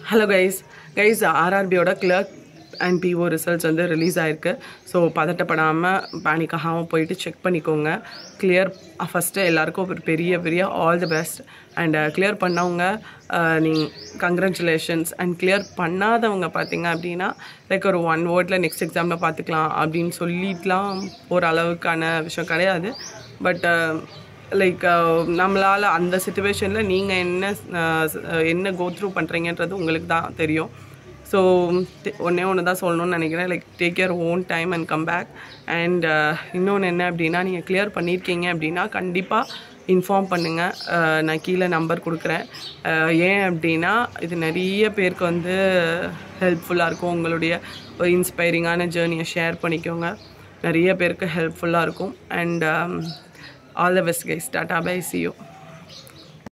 hello guys guys ஆர்ஆர்பியோட clerk and PO results வந்து release ஆயிருக்கு ஸோ பதட்டப்படாமல் பேனிக் ஆகாமல் போயிட்டு செக் பண்ணிக்கோங்க கிளியர் ஃபஸ்ட்டு எல்லாருக்கும் ஒரு பெரிய பெரிய all the best and clear பண்ணவங்க நீங்கள் கங்க்ராச்சுலேஷன்ஸ் அண்ட் கிளியர் பண்ணாதவங்க பார்த்தீங்க அப்படின்னா லைக் ஒரு ஒன் வேர்டில் நெக்ஸ்ட் எக்ஸாமில் பார்த்துக்கலாம் அப்படின்னு சொல்லிட்டுலாம் ஒரு அளவுக்கான விஷயம் கிடையாது பட் லைக் நம்மளால் அந்த சுச்சுவேஷனில் நீங்கள் என்ன அஹ், என்ன கோ த்ரூ பண்ணுறீங்கன்றது உங்களுக்கு தான் தெரியும் ஸோ ஒன்றே ஒன்று தான் சொல்லணும்னு நினைக்கிறேன் like take your own time and come back and இன்னொன்று என்ன அப்படின்னா நீங்கள் கிளியர் பண்ணியிருக்கீங்க அப்படின்னா கண்டிப்பாக இன்ஃபார்ம் பண்ணுங்கள் நான் கீழே நம்பர் கொடுக்குறேன் அஹ், ஏன் அப்படின்னா இது நிறைய பேருக்கு வந்து ஹெல்ப்ஃபுல்லாக இருக்கும் உங்களுடைய ஒரு இன்ஸ்பைரிங்கான ஜேர்னியை ஷேர் பண்ணிக்கோங்க நிறைய பேருக்கு ஹெல்ப்ஃபுல்லாக இருக்கும் and all the best guys tata bye see you